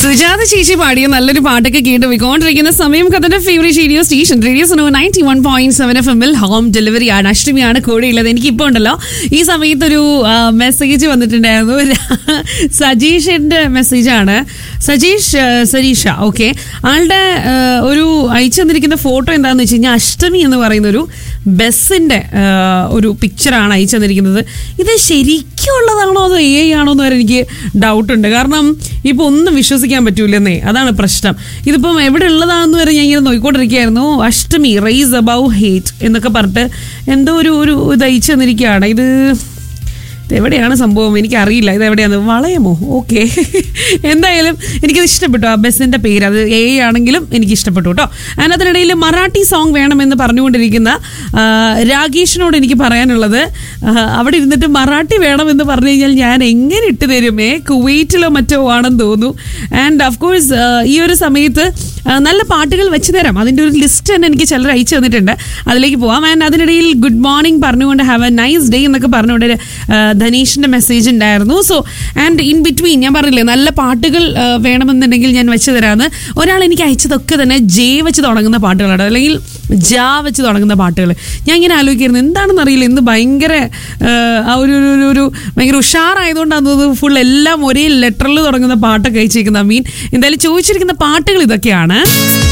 സുജാത ചേച്ചി പാടിയ നല്ലൊരു പാട്ടൊക്കെ കേട്ട് പോയിക്കൊണ്ടിരിക്കുന്ന സമയം കഥന്റെ favourite radio station radio so ninety one point seven F എമ്മിൽ ഹോം ഡെലിവറി ആണ് അഷ്ടമിയാണ് കൂടെയുള്ളത് എനിക്കിപ്പോൾ ഉണ്ടല്ലോ ഈ സമയത്തൊരു മെസ്സേജ് വന്നിട്ടുണ്ടായിരുന്നു രാ- സജീഷിന്റെ മെസ്സേജാണ് സജീഷ് ആ, സരീഷ ഓക്കെ ആളുടെ ആ, ഒരു അയച്ചു തന്നിരിക്കുന്ന ഫോട്ടോ എന്താണെന്ന് വെച്ച് കഴിഞ്ഞാൽ അഷ്ടമി എന്ന് പറയുന്ന ഒരു ബസ്സിന്റെ ആ, ഒരു പിക്ചറാണ് അയച്ചു തന്നിരിക്കുന്നത് ഇത് ശരിക്കും ഉള്ളതാണോ അതോ എ ആണോ എന്ന് വരെ എനിക്ക് ഡൗട്ട് ഉണ്ട് കാരണം ഇപ്പൊ ഒന്നും വിശ്വസിക്കാൻ പറ്റൂലെന്നേ അതാണ് പ്രശ്നം ഇതിപ്പം എവിടെ ഉള്ളതാണെന്ന് വരെ ഞാൻ ഇങ്ങനെ നോക്കിക്കൊണ്ടിരിക്കുകയായിരുന്നു അഷ്ടമി റൈസ് അബൌ ഹേറ്റ് എന്നൊക്കെ പറഞ്ഞിട്ട് എന്തോ ഒരു ഒരു ഇത് അയച്ചു തന്നിരിക്കുകയാണ് ഇത് ഇത് എവിടെയാണ് സംഭവം എനിക്കറിയില്ല ഇത് എവിടെയാണ് വളയമോ ഓക്കെ എന്തായാലും എനിക്കത് ഇഷ്ടപ്പെട്ടു ആ ബസ്സിന്റെ പേര് അത് എ ആണെങ്കിലും എനിക്ക് ഇഷ്ടപ്പെട്ടു കേട്ടോ അതിനകത്തിനിടയിൽ മറാഠി സോങ് വേണമെന്ന് പറഞ്ഞുകൊണ്ടിരിക്കുന്ന ആ, രാഗേഷിനോട് എനിക്ക് പറയാനുള്ളത് ആ, അവിടെ ഇരുന്നിട്ട് മറാഠി വേണമെന്ന് പറഞ്ഞു കഴിഞ്ഞാൽ ഞാൻ എങ്ങനെ ഇട്ട് തരുമേ കുവൈറ്റിലോ മറ്റോ ആണെന്ന് തോന്നുന്നു ആൻഡ് ഓഫ് കോഴ്സ് ഈ ഒരു സമയത്ത് ആ, നല്ല പാട്ടുകൾ വെച്ച് തരാം അതിൻ്റെ ഒരു ലിസ്റ്റ് തന്നെ എനിക്ക് ചിലർ അയച്ചു തന്നിട്ടുണ്ട് അതിലേക്ക് പോവാം ആൻഡ് അതിനിടയിൽ ഗുഡ് മോർണിംഗ് പറഞ്ഞുകൊണ്ട് ഹാവ് എ നൈസ് ഡേ എന്നൊക്കെ പറഞ്ഞുകൊണ്ട് ഒരു, ആ, ധനീഷിന്റെ മെസ്സേജ് ഉണ്ടായിരുന്നു സോ ആൻഡ് ഇൻ ബിറ്റ്വീൻ ഞാൻ പറഞ്ഞില്ലേ നല്ല പാട്ടുകൾ ആ, വേണമെന്നുണ്ടെങ്കിൽ ഞാൻ വെച്ച് തരാമെന്ന് ഒരാൾ എനിക്ക് അയച്ചതൊക്കെ തന്നെ ജെ വെച്ച് തുടങ്ങുന്ന പാട്ടുകളാണ് അല്ലെങ്കിൽ ജാ വെച്ച് തുടങ്ങുന്ന പാട്ടുകൾ ഞാൻ ഇങ്ങനെ ആലോചിക്കായിരുന്നു എന്താണെന്ന് അറിയില്ല ഇന്ന് ഭയങ്കര ആ, ആ ഒരു ഒരു- ഒരു ഒരു ഭയങ്കര ഉഷാറായതുകൊണ്ടാണ് തോന്നുന്നത് ഫുൾ എല്ലാം ഒരേ ലെറ്ററിൽ തുടങ്ങുന്ന പാട്ടൊക്കെ അയച്ചിരിക്കുന്നത് ഐ മീൻ എന്തായാലും ചോദിച്ചിരിക്കുന്ന പാട്ടുകൾ ഇതൊക്കെയാണ്